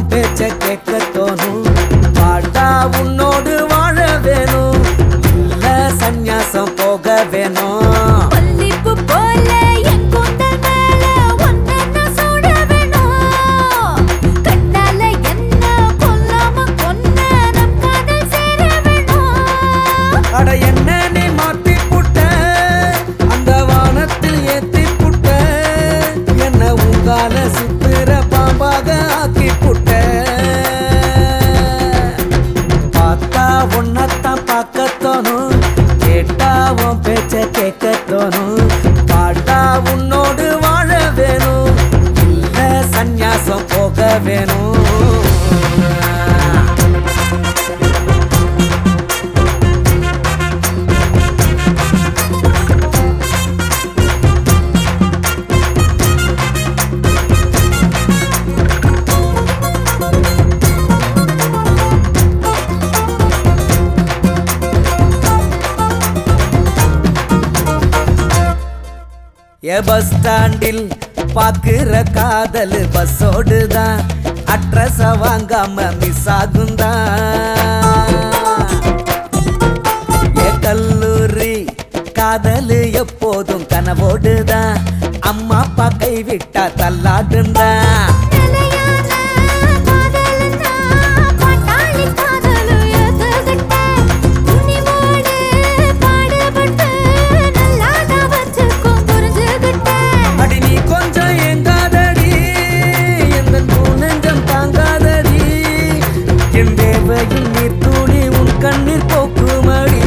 உன் பேச்ச கேட்க தோணும் பாட்டா உன்னோடு வாழ வேணும் இல்ல சந்நியாசம் போக வேணும் மல்லிப்பூ போல என் கூந்தல் மேல உன்னை நான் சூட வேணும். கண்ணால என்ன கொல்லாம கொன்ன நம் காதல் சேர வேணும். அட என்ன நீ மாத்தி புட்ட அந்த வானத்தில் ஏத்தி புட்ட என்ன உங்கால சுத்துற பாம்பாக ஆக்கி புட்ட பார்த்தா உன்னத்தான் பார்க்க தோணும் கேட்டா உன் பேச்ச கேட்க தோணும் பாட்டா உன்னோடு வாழ வேணும் இல்ல சந்நியாசம் போக வேணும் ஏ பஸ் ஸ்டாண்டில் பாக்குற காதல் பஸ்ஸோடு தான் அட்ரஸ வாங்காம மிஸ் ஆகுந்தா ஏ கல்லூரி காதல் எப்போதும் கனவோடு தான் அம்மா அப்பா கைவிட்டா தள்ளாடுந்தா நிலையான காதலுன்னா பாட்டாளி காதலு எதுகிட்ட துணிவோடு பாடுபட்டு நல்லாதான் வச்சுக்கும் புரிஞ்சுகிட்ட அடி நீ கொஞ்சம் எங்காதடி எந்த நெஞ்சம் தாங்காதடி என் தேவையில் நீர் துளி உன் கண்ணீர் போக்குமடி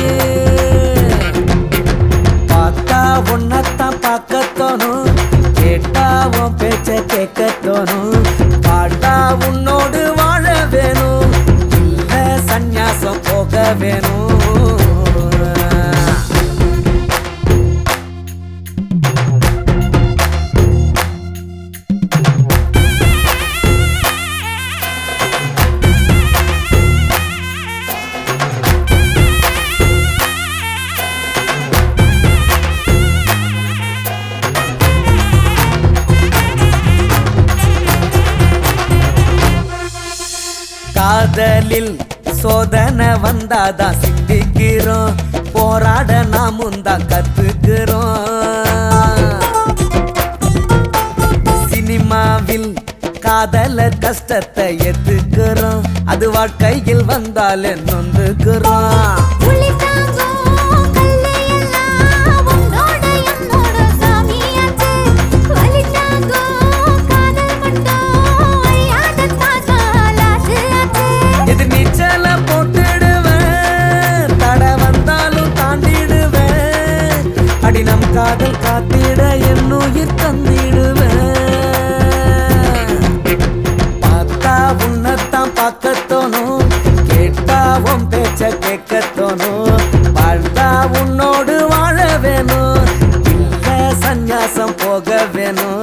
பார்த்தா உன்னத்தான் பார்க்க தோணும் கேட்டா உன் பேச்ச கேட்க தோணும் பாட்டா உன்னோடு வாழ வேணும் இல்ல சந்நியாசம் போக வேணும் காதலில் சோதனை வந்தாதான் சிந்திக்கிறோம் போராட நாமும் தான் கத்துக்கிறோம் சினிமாவில் காதலர் கஷ்டத்தை ஏத்துக்கிறோம் அது வாழ்க்கையில் வந்தாலே நொந்துக்கிறோம் புலி தாங்கும் கல்லையெல்லாம் உன்னோட என்னோட சாமியாச்சு. வலி தாங்கும் காதல் மட்டும் அழியாத தாத்தாலாச்சு ஆச்சு. இது நீச்சல போட்டுடுவேன் தட வந்தாலும் தாண்டிடுவேன் அடி நம் காதல் காத்திட என் உயிர் தந்திடுவேன் பார்த்தா உன்னத்தான் பார்க்க தோணும் கேட்டா உன் பேச்ச கேட்க தோணும் வாழ்ந்தா உன்னோடு வாழ வேணும் இல்ல சந்நியாசம் போக வேணும்